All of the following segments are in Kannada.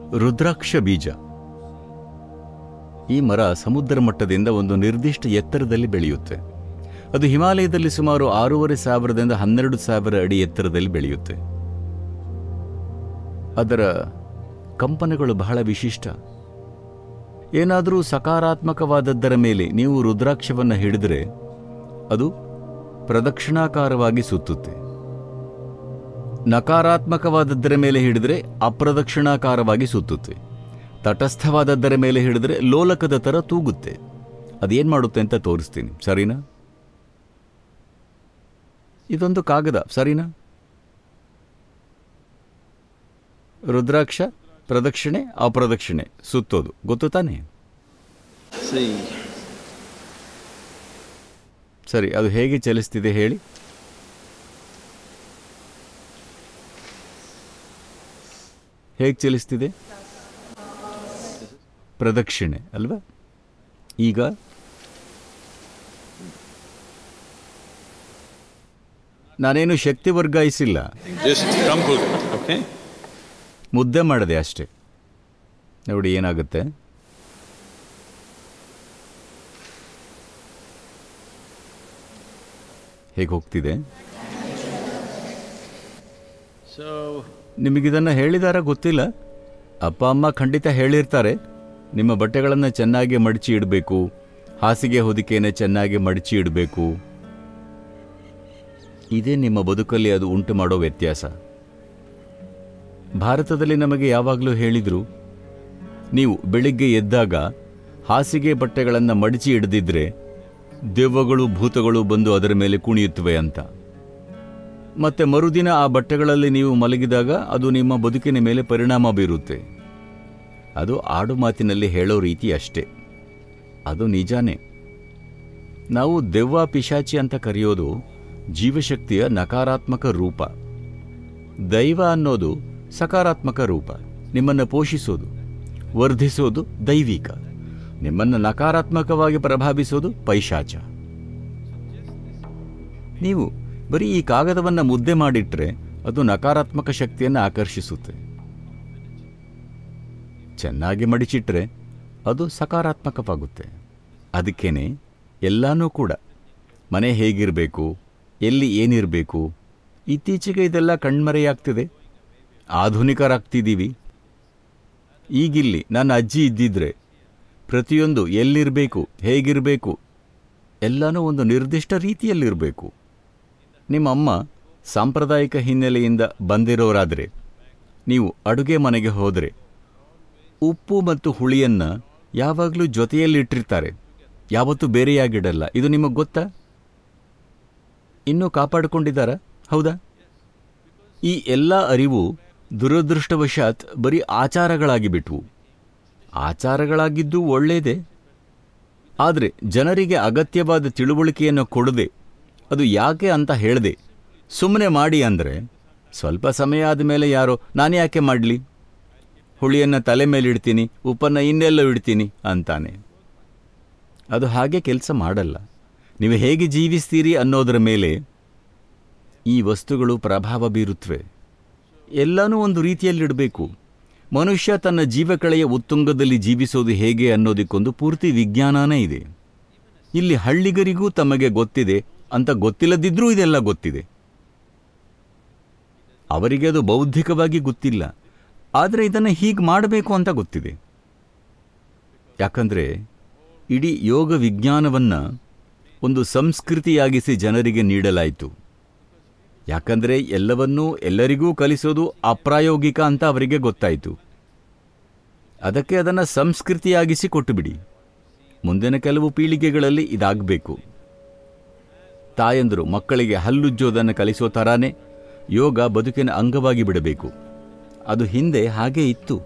ರುದ್ರಾಕ್ಷ ಬೀಜ ಈ ಮರ ಸಮುದ್ರ ಮಟ್ಟದಿಂದ ಒಂದು ನಿರ್ದಿಷ್ಟ ಎತ್ತರದಲ್ಲಿ ಬೆಳೆಯುತ್ತೆ ಅದು ಹಿಮಾಲಯದಲ್ಲಿ ಸುಮಾರು ಆರೂವರೆ ಸಾವಿರದಿಂದ ಹನ್ನೆರಡು ಸಾವಿರ ಅಡಿ ಎತ್ತರದಲ್ಲಿ ಬೆಳೆಯುತ್ತೆ ಅದರ ಕಂಪನಗಳು ಬಹಳ ವಿಶಿಷ್ಟ ಏನಾದರೂ ಸಕಾರಾತ್ಮಕವಾದದ್ದರ ಮೇಲೆ ನೀವು ರುದ್ರಾಕ್ಷವನ್ನು ಹಿಡಿದರೆ ಅದು ಪ್ರದಕ್ಷಿಣಾಕಾರವಾಗಿ ಸುತ್ತುತ್ತೆ ನಕಾರಾತ್ಮಕವಾದದ್ದರ ಮೇಲೆ ಹಿಡಿದರೆ ಅಪ್ರದಕ್ಷಿಣಾಕಾರವಾಗಿ ಸುತ್ತುತ್ತೆ ತಟಸ್ಥವಾದದ್ದರ ಮೇಲೆ ಹಿಡಿದ್ರೆ ಲೋಲಕದ ಥರ ತೂಗುತ್ತೆ ಅದೇನು ಮಾಡುತ್ತೆ ಅಂತ ತೋರಿಸ್ತೀನಿ ಸರಿನಾ ಇದೊಂದು ಕಾಗದ ಸರಿನಾ ರುದ್ರಾಕ್ಷ ಪ್ರದಕ್ಷಿಣೆ ಅಪ್ರದಕ್ಷಿಣೆ ಸುತ್ತೋದು ಗೊತ್ತು ತಾನೇ See, ಸರಿ ಅದು ಹೇಗೆ ಚಲಿಸ್ತಿದೆ ಹೇಳಿ ಹೇಗೆ ಚಲಿಸ್ತಿದೆ ಪ್ರದಕ್ಷಿಣೆ ಅಲ್ವಾ ಈಗ ನಾನೇನು ಶಕ್ತಿ ವರ್ಗಾಯಿಸಿಲ್ಲ just crumpled it, okay? ಮುದ್ದೆ ಮಾಡಿದೆ ಅಷ್ಟೇ ನೋಡಿ ಏನಾಗುತ್ತೆ ಹೇಗೆ ಹೋಗ್ತಿದೆ So, ನಿಮಗಿದನ್ನು ಹೇಳಿದಾರ ಗೊತ್ತಿಲ್ಲ ಅಪ್ಪ ಅಮ್ಮ ಖಂಡಿತ ಹೇಳಿರ್ತಾರೆ ನಿಮ್ಮ ಬಟ್ಟೆಗಳನ್ನು ಚೆನ್ನಾಗಿ ಮಡಚಿ ಇಡಬೇಕು ಹಾಸಿಗೆ ಹೊದಿಕೆಯನ್ನು ಚೆನ್ನಾಗಿ ಮಡಚಿ ಇಡಬೇಕು ಇದೇ ನಿಮ್ಮ ಬದುಕಲ್ಲಿ ಅದು ಉಂಟು ಮಾಡೋ ವ್ಯತ್ಯಾಸ ಭಾರತದಲ್ಲಿ ನಮಗೆ ಯಾವಾಗಲೂ ಹೇಳಿದರು ನೀವು ಬೆಳಿಗ್ಗೆ ಎದ್ದಾಗ ಹಾಸಿಗೆ ಬಟ್ಟೆಗಳನ್ನು ಮಡಚಿ ಹಿಡಿದಿದ್ರೆ ದೆವ್ವಗಳು ಭೂತಗಳು ಬಂದು ಅದರ ಮೇಲೆ ಕುಣಿಯುತ್ತವೆ ಅಂತ ಮತ್ತೆ ಮರುದಿನ ಆ ಬಟ್ಟೆಗಳಲ್ಲಿ ನೀವು ಮಲಗಿದಾಗ ಅದು ನಿಮ್ಮ ಬದುಕಿನ ಮೇಲೆ ಪರಿಣಾಮ ಬೀರುತ್ತೆ ಅದು ಆಡು ಮಾತಿನಲ್ಲಿ ಹೇಳೋ ರೀತಿ ಅಷ್ಟೇ ಅದು ನಿಜಾನೇ ನಾವು ದೆವ್ವ ಪಿಶಾಚಿ ಅಂತ ಕರೆಯೋದು ಜೀವಶಕ್ತಿಯ ನಕಾರಾತ್ಮಕ ರೂಪ ದೈವ ಅನ್ನೋದು ಸಕಾರಾತ್ಮಕ ರೂಪ ನಿಮ್ಮನ್ನು ಪೋಷಿಸೋದು ವರ್ಧಿಸೋದು ದೈವಿಕ ನಿಮ್ಮನ್ನು ನಕಾರಾತ್ಮಕವಾಗಿ ಪ್ರಭಾವಿಸೋದು ಪೈಶಾಚ ನೀವು ಬರೀ ಈ ಕಾಗದವನ್ನು ಮುದ್ದೆ ಮಾಡಿಟ್ರೆ ಅದು ನಕಾರಾತ್ಮಕ ಶಕ್ತಿಯನ್ನು ಆಕರ್ಷಿಸುತ್ತೆ ಚೆನ್ನಾಗಿ ಮಡಿಚಿಟ್ರೆ ಅದು ಸಕಾರಾತ್ಮಕವಾಗುತ್ತೆ ಅದಕ್ಕೇನೆ ಎಲ್ಲನೂ ಕೂಡ ಮನೆ ಹೇಗಿರಬೇಕು ಎಲ್ಲಿ ಏನಿರಬೇಕು ಇತ್ತೀಚೆಗೆ ಇದೆಲ್ಲ ಕಣ್ಮರೆಯಾಗ್ತಿದೆ ಆಧುನಿಕರಾಗ್ತಿದ್ದೀವಿ ಈಗಿಲ್ಲಿ ನನ್ನ ಅಜ್ಜಿ ಇದ್ದಿದ್ರೆ ಪ್ರತಿಯೊಂದು ಎಲ್ಲಿರಬೇಕು ಹೇಗಿರಬೇಕು ಎಲ್ಲನೂ ಒಂದು ನಿರ್ದಿಷ್ಟ ರೀತಿಯಲ್ಲಿರಬೇಕು ನಿಮ್ಮ ಅಮ್ಮ ಸಾಂಪ್ರದಾಯಿಕ ಹಿನ್ನೆಲೆಯಿಂದ ಬಂದಿರೋರಾದರೆ ನೀವು ಅಡುಗೆ ಮನೆಗೆ ಹೋದರೆ ಉಪ್ಪು ಮತ್ತು ಹುಳಿಯನ್ನು ಯಾವಾಗಲೂ ಜೊತೆಯಲ್ಲಿಟ್ಟಿರ್ತಾರೆ ಯಾವತ್ತೂ ಬೇರೆಯಾಗಿಡಲ್ಲ ಇದು ನಿಮಗೆ ಗೊತ್ತಾ ಇನ್ನೂ ಕಾಪಾಡಿಕೊಂಡಿದ್ದಾರಾ ಹೌದಾ ಈ ಎಲ್ಲ ಅರಿವು ದುರದೃಷ್ಟವಶಾತ್ ಬರೀ ಆಚಾರಗಳಾಗಿ ಬಿಟ್ವು ಆಚಾರಗಳಾಗಿದ್ದು ಒಳ್ಳೆಯದೇ ಆದರೆ ಜನರಿಗೆ ಅಗತ್ಯವಾದ ತಿಳುವಳಿಕೆಯನ್ನು ಕೊಡದೆ ಅದು ಯಾಕೆ ಅಂತ ಹೇಳದೆ ಸುಮ್ಮನೆ ಮಾಡಿ ಅಂದರೆ ಸ್ವಲ್ಪ ಸಮಯ ಆದಮೇಲೆ ಯಾರೋ ನಾನು ಯಾಕೆ ಮಾಡಲಿ ಹುಳಿಯನ್ನು ತಲೆ ಮೇಲೆ ಇಡ್ತೀನಿ ಉಪ್ಪನ್ನು ಇನ್ನೆಲ್ಲೋ ಇಡ್ತೀನಿ ಅಂತಾನೆ ಅದು ಹಾಗೆ ಕೆಲಸ ಮಾಡಲ್ಲ ನೀವು ಹೇಗೆ ಜೀವಿಸ್ತೀರಿ ಅನ್ನೋದರ ಮೇಲೆ ಈ ವಸ್ತುಗಳು ಪ್ರಭಾವ ಬೀರುತ್ತವೆ ಎಲ್ಲನೂ ಒಂದು ರೀತಿಯಲ್ಲಿಡಬೇಕು ಮನುಷ್ಯ ತನ್ನ ಜೀವಕಳೆಯ ಉತ್ತುಂಗದಲ್ಲಿ ಜೀವಿಸೋದು ಹೇಗೆ ಅನ್ನೋದಕ್ಕೊಂದು ಪೂರ್ತಿ ವಿಜ್ಞಾನನೇ ಇದೆ ಇಲ್ಲಿ ಹಳ್ಳಿಗರಿಗೂ ತಮಗೆ ಗೊತ್ತಿದೆ ಅಂತ ಗೊತ್ತಿಲ್ಲದಿದ್ರೂ ಇದೆಲ್ಲ ಗೊತ್ತಿದೆ ಅವರಿಗೆ ಅದು ಬೌದ್ಧಿಕವಾಗಿ ಗೊತ್ತಿಲ್ಲ ಆದರೆ ಇದನ್ನು ಹೀಗೆ ಮಾಡಬೇಕು ಅಂತ ಗೊತ್ತಿದೆ ಯಾಕಂದರೆ ಇಡೀ ಯೋಗ ವಿಜ್ಞಾನವನ್ನು ಒಂದು ಸಂಸ್ಕೃತಿಯಾಗಿಸಿ ಜನರಿಗೆ ನೀಡಲಾಯಿತು ಯಾಕಂದರೆ ಎಲ್ಲವನ್ನೂ ಎಲ್ಲರಿಗೂ ಕಲಿಸೋದು ಅಪ್ರಾಯೋಗಿಕ ಅಂತ ಅವರಿಗೆ ಗೊತ್ತಾಯಿತು ಅದಕ್ಕೆ ಅದನ್ನು ಸಂಸ್ಕೃತಿಯಾಗಿಸಿ ಕೊಟ್ಟುಬಿಡಿ ಮುಂದಿನ ಕೆಲವು ಪೀಳಿಗೆಗಳಲ್ಲಿ ಇದಾಗಬೇಕು ತಾಯಂದರು ಮಕ್ಕಳಿಗೆ ಹಲ್ಲುಜ್ಜೋದನ್ನು ಕಲಿಸೋ ಥರಾನೇ ಯೋಗ ಬದುಕಿನ ಅಂಗವಾಗಿ ಬಿಡಬೇಕು ಅದು ಹಿಂದೆ ಹಾಗೇ ಇತ್ತು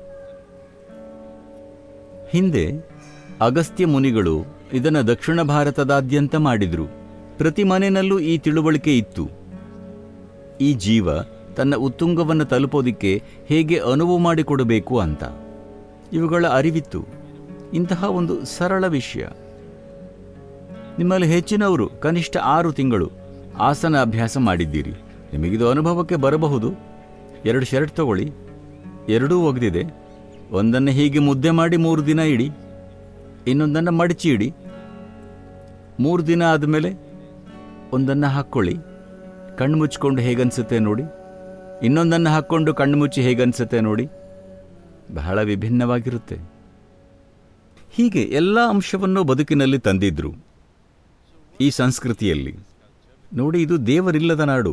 ಹಿಂದೆ ಅಗಸ್ತ್ಯ ಮುನಿಗಳು ಇದನ್ನು ದಕ್ಷಿಣ ಭಾರತದಾದ್ಯಂತ ಮಾಡಿದರು ಪ್ರತಿ ಮನೆಯಲ್ಲೂ ಈ ತಿಳುವಳಿಕೆ ಇತ್ತು ಈ ಜೀವ ತನ್ನ ಉತ್ತುಂಗವನ್ನು ತಲುಪೋದಿಕ್ಕೆ ಹೇಗೆ ಅನುವು ಮಾಡಿಕೊಡಬೇಕು ಅಂತ ಇವುಗಳ ಅರಿವಿತ್ತು ಇಂತಹ ಒಂದು ಸರಳ ವಿಷಯ ನಿಮ್ಮಲ್ಲಿ ಹೆಚ್ಚಿನವರು ಕನಿಷ್ಠ ಆರು ತಿಂಗಳು ಆಸನ ಅಭ್ಯಾಸ ಮಾಡಿದ್ದೀರಿ ನಿಮಗಿದು ಅನುಭವಕ್ಕೆ ಬರಬಹುದು ಎರಡು ಶರ್ಟ್ ತಗೊಳ್ಳಿ ಎರಡೂ ಒಗೆದಿದೆ ಒಂದನ್ನು ಹೀಗೆ ಮುದ್ದೆ ಮಾಡಿ ಮೂರು ದಿನ ಇಡಿ ಇನ್ನೊಂದನ್ನು ಮಡಚಿ ಇಡಿ ಮೂರು ದಿನ ಆದಮೇಲೆ ಒಂದನ್ನು ಹಾಕ್ಕೊಳ್ಳಿ ಕಣ್ಣು ಮುಚ್ಕೊಂಡು ಹೇಗನ್ಸುತ್ತೆ ನೋಡಿ ಇನ್ನೊಂದನ್ನು ಹಾಕ್ಕೊಂಡು ಕಣ್ಣು ಮುಚ್ಚಿ ಹೇಗನ್ಸುತ್ತೆ ನೋಡಿ ಬಹಳ ವಿಭಿನ್ನವಾಗಿರುತ್ತೆ ಹೀಗೆ ಎಲ್ಲ ಅಂಶವನ್ನು ಬದುಕಿನಲ್ಲಿ ತಂದಿದ್ರು ಈ ಸಂಸ್ಕೃತಿಯಲ್ಲಿ ನೋಡಿ ಇದು ದೇವರಿಲ್ಲದ ನಾಡು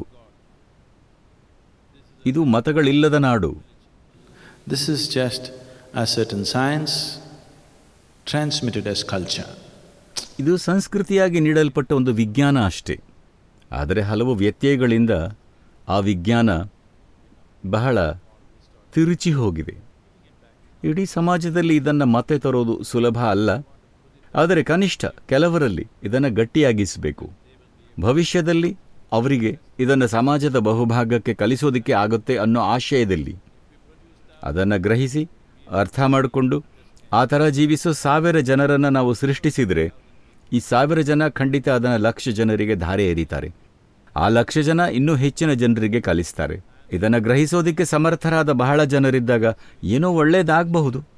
ಇದು ಮತಗಳಿಲ್ಲದ ನಾಡು This is just a certain science transmitted as culture. ಇದು ಸಂಸ್ಕೃತಿಯಾಗಿ ನೀಡಲ್ಪಟ್ಟ ಒಂದು ವಿಜ್ಞಾನ ಅಷ್ಟೇ ಆದರೆ ಹಲವು ವ್ಯತ್ಯಯಗಳಿಂದ ಆ ವಿಜ್ಞಾನ ಬಹಳ ತಿರುಚಿ ಹೋಗಿದೆ ಇಡೀ ಸಮಾಜದಲ್ಲಿ ಇದನ್ನು ಮತ್ತೆ ತರೋದು ಸುಲಭ ಅಲ್ಲ ಆದರೆ ಕನಿಷ್ಠ ಕೆಲವರಲ್ಲಿ ಇದನ್ನು ಗಟ್ಟಿಯಾಗಿಸಬೇಕು ಭವಿಷ್ಯದಲ್ಲಿ ಅವರಿಗೆ ಇದನ್ನು ಸಮಾಜದ ಬಹುಭಾಗಕ್ಕೆ ಕಲಿಸೋದಕ್ಕೆ ಆಗುತ್ತೆ ಅನ್ನೋ ಆಶಯದಲ್ಲಿ ಅದನ್ನು ಗ್ರಹಿಸಿ ಅರ್ಥ ಮಾಡಿಕೊಂಡು ಆ ಥರ ಜೀವಿಸೋ ಸಾವಿರ ಜನರನ್ನು ನಾವು ಸೃಷ್ಟಿಸಿದರೆ ಈ ಸಾವಿರ ಜನ ಖಂಡಿತ ಅದನ್ನು ಲಕ್ಷ ಜನರಿಗೆ ಧಾರೆ ಎರೀತಾರೆ ಆ ಲಕ್ಷ ಜನ ಇನ್ನೂ ಹೆಚ್ಚಿನ ಜನರಿಗೆ ಕಲಿಸ್ತಾರೆ ಇದನ್ನು ಗ್ರಹಿಸೋದಕ್ಕೆ ಸಮರ್ಥರಾದ ಬಹಳ ಜನರಿದ್ದಾಗ ಏನೋ ಒಳ್ಳೆಯದಾಗಬಹುದು